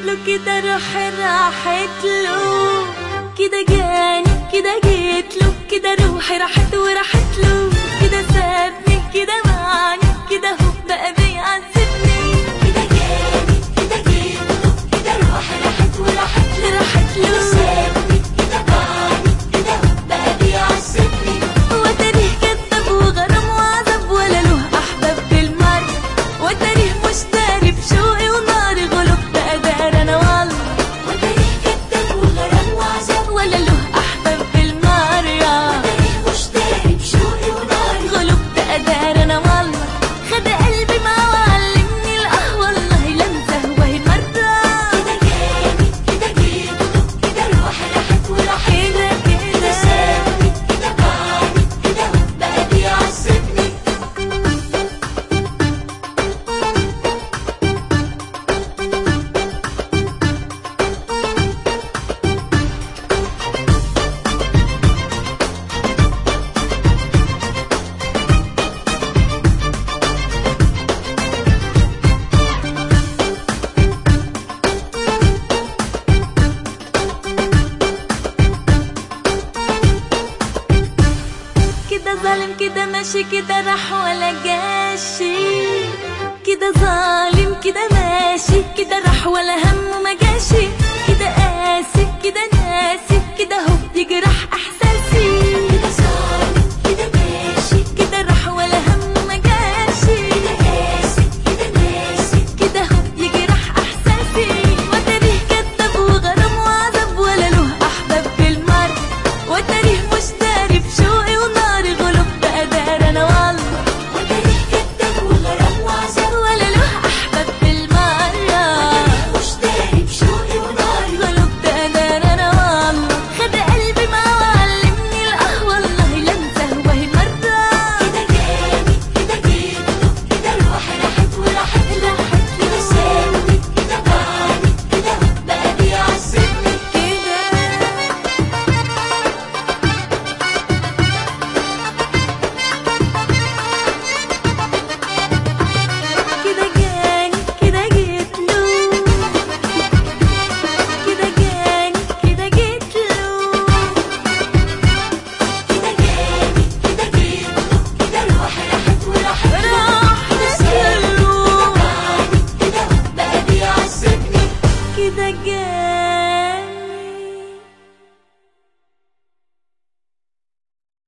له كده روحي راحت له كده جاني كده جيت له كده روحي راحت وراحت له كده سابني كده معني كده هو بقى بيعذبني كده جاني كده جيت له كده روحي راحت وراحت له راحت كده له سابني كده باعني كده هو بقى بيعذبني وتاريخ كذاب وغرام وعذاب ولا له احباب بالمر وتاريخ مشتري بشوقي وناري غلب بقى دار انا والله وتاريخ كداب وغرام وعذاب ولا له احباب بالمر يا تاريخ مشتري بشوقي وناري غلب بقى دار انا والله خد قلبي معاه وعلمني الاه والله لمسه وهي مره كده جاني كده جيت له كده روحي راحت وراحت كده كده كده سابني كده باعني كده هو بقى بيعذبني كده ظالم كده ماشي كده راح ولا جاشي كده ظالم كده ماشي كده راح ولا همه ما جاشي كده قاسي كده ناسي كده هو يجرح احساسي